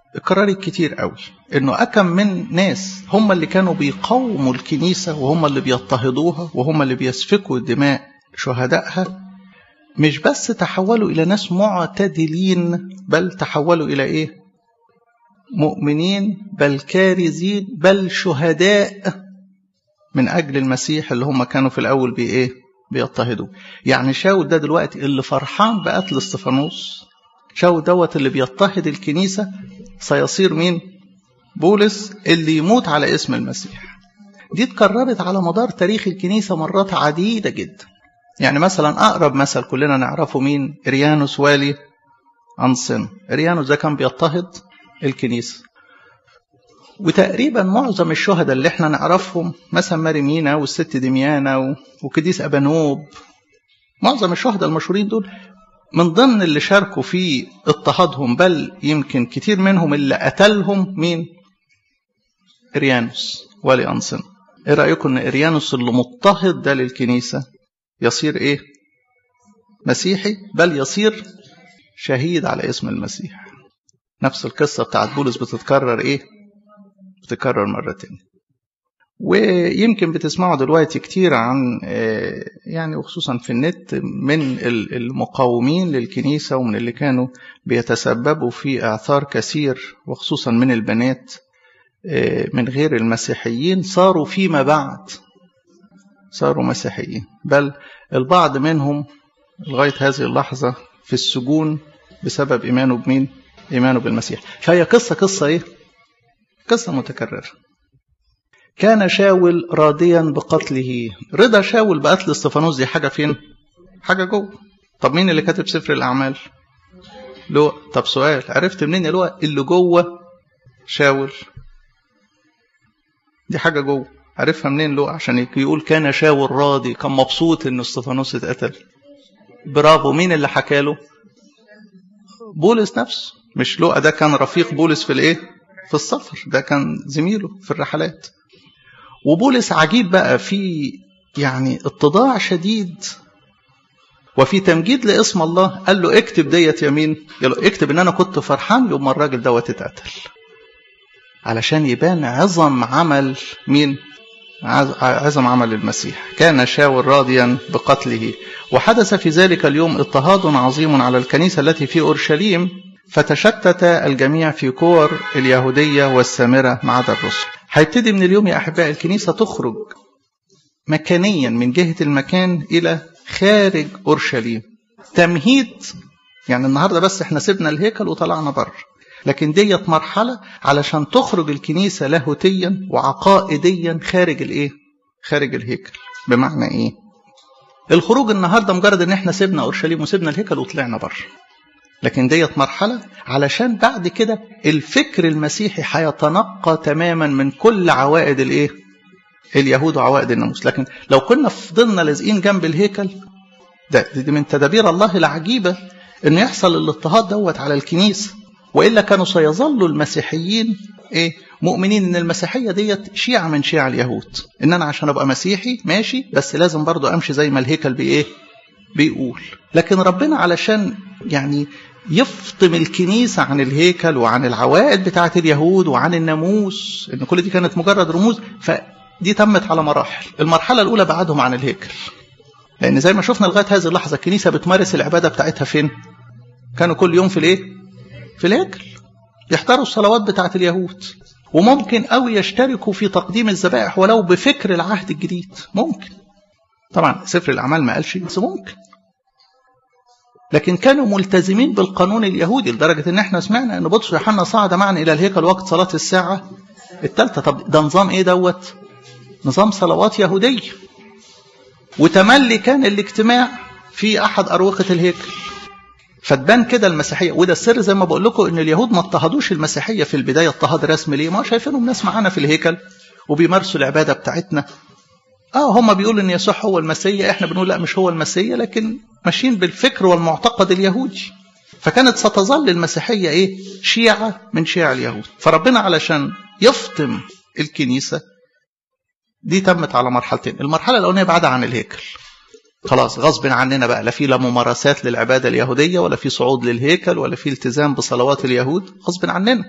اتكررت كتير قوي انه اكم من ناس هم اللي كانوا بيقاوموا الكنيسة وهم اللي بيضطهدوها وهم اللي بيسفكوا دماء شهدائها مش بس تحولوا الى ناس معتدلين بل تحولوا الى ايه مؤمنين بل كارزين بل شهداء من اجل المسيح اللي هم كانوا في الاول بايه بيضطهدوا يعني شاول ده دلوقتي اللي فرحان بقتل استفانوس شاول دوت اللي بيضطهد الكنيسة سيصير مين بولس اللي يموت على اسم المسيح دي اتكررت على مدار تاريخ الكنيسة مرات عديدة جدا يعني مثلا أقرب مثل كلنا نعرفه مين إريانوس والي أنصن إريانوس ده كان بيضطهد الكنيسة وتقريبا معظم الشهداء اللي احنا نعرفهم مثلا ماري مينا والست دميانة وكديس أبانوب معظم الشهداء المشهورين دول من ضمن اللي شاركوا في اضطهادهم بل يمكن كتير منهم اللي قتلهم مين إريانوس ولي أنصن ايه رأيكم ان إريانوس اللي مضطهد ده للكنيسة يصير ايه مسيحي بل يصير شهيد على اسم المسيح نفس القصة بتاعت بولس بتتكرر ايه بتتكرر مرة تانية ويمكن بتسمعوا دلوقتي كتير عن يعني وخصوصا في النت من المقاومين للكنيسة ومن اللي كانوا بيتسببوا في اعثار كثير وخصوصا من البنات من غير المسيحيين صاروا فيما بعد صاروا مسيحيين بل البعض منهم لغاية هذه اللحظة في السجون بسبب إيمانه بمين؟ إيمانه بالمسيح فهي قصة قصة إيه؟ قصة متكررة كان شاول راضيا بقتله رضا شاول بقتل استفانوس دي حاجة فين؟ حاجة جوه طب مين اللي كاتب سفر الأعمال؟ لو طب سؤال عرفت منين يا لو اللي جوه شاول دي حاجة جوه عرفها منين لو عشان يقول كان شاول راضي كان مبسوط ان استفانوس اتقتل برافو مين اللي حكى له بولس نفسه مش لو ده كان رفيق بولس في الايه في السفر ده كان زميله في الرحلات وبولس عجيب بقى في يعني اتضاع شديد وفي تمجيد لاسم الله قال له اكتب ديت يمين اكتب ان انا كنت فرحان يوم ما الراجل دوت اتقتل علشان يبان عظم عمل مين عظم عمل المسيح كان شاول راضيا بقتله وحدث في ذلك اليوم اضطهاد عظيم على الكنيسة التي في أورشليم فتشتت الجميع في كور اليهودية والسامرة ما عدا الرسل هيبتدي من اليوم يا أحباء الكنيسة تخرج مكانيا من جهة المكان إلى خارج أورشليم تمهيد يعني النهاردة بس احنا سيبنا الهيكل وطلعنا بره لكن ديت مرحلة علشان تخرج الكنيسة لاهوتيا وعقائديا خارج الايه خارج الهيكل بمعنى ايه الخروج النهاردة مجرد ان احنا سيبنا اورشليم وسيبنا الهيكل وطلعنا بره لكن ديت مرحلة علشان بعد كده الفكر المسيحي هيتنقى تماما من كل عوائد الايه اليهود وعوائد الناموس لكن لو كنا فضلنا لازقين جنب الهيكل ده دي من تدابير الله العجيبة انه يحصل الاضطهاد دوت على الكنيسة والا كانوا سيظلوا المسيحيين ايه مؤمنين ان المسيحيه ديت شيعه من شيع اليهود ان انا عشان ابقى مسيحي ماشي بس لازم برضو امشي زي ما الهيكل بايه بيقول لكن ربنا علشان يعني يفطم الكنيسة عن الهيكل وعن العوائد بتاعة اليهود وعن الناموس ان كل دي كانت مجرد رموز فدي تمت على مراحل المرحلة الأولى بعدهم عن الهيكل لأن زي ما شفنا لغاية هذه اللحظة الكنيسة بتمارس العبادة بتاعتها فين كانوا كل يوم في الايه في الهيكل يحضروا الصلوات بتاعت اليهود وممكن قوي يشتركوا في تقديم الذبائح ولو بفكر العهد الجديد ممكن طبعا سفر الأعمال ما قالش بس ممكن لكن كانوا ملتزمين بالقانون اليهودي لدرجة ان احنا سمعنا ان بطرس ويوحنا صعد معنا الى الهيكل وقت صلاة الساعة الثالثة طب ده نظام ايه دوت نظام صلوات يهودية وتملي كان الاجتماع في احد اروقة الهيكل فتبان كده المسيحيه وده السر زي ما بقول لكم ان اليهود ما اضطهدوش المسيحيه في البدايه اضطهاد رسمي ليه؟ ما شايفينهم ناس معانا في الهيكل وبيمارسوا العباده بتاعتنا. اه هم بيقولوا ان يسوع هو المسيا احنا بنقول لا مش هو المسيا لكن ماشيين بالفكر والمعتقد اليهودي. فكانت ستظل المسيحيه ايه؟ شيعه من شيع اليهود. فربنا علشان يفطم الكنيسه دي تمت على مرحلتين، المرحله الاولانيه بعد عن الهيكل. خلاص غصب عننا بقى لا في لا ممارسات للعبادة اليهودية ولا في صعود للهيكل ولا في التزام بصلوات اليهود غصب عننا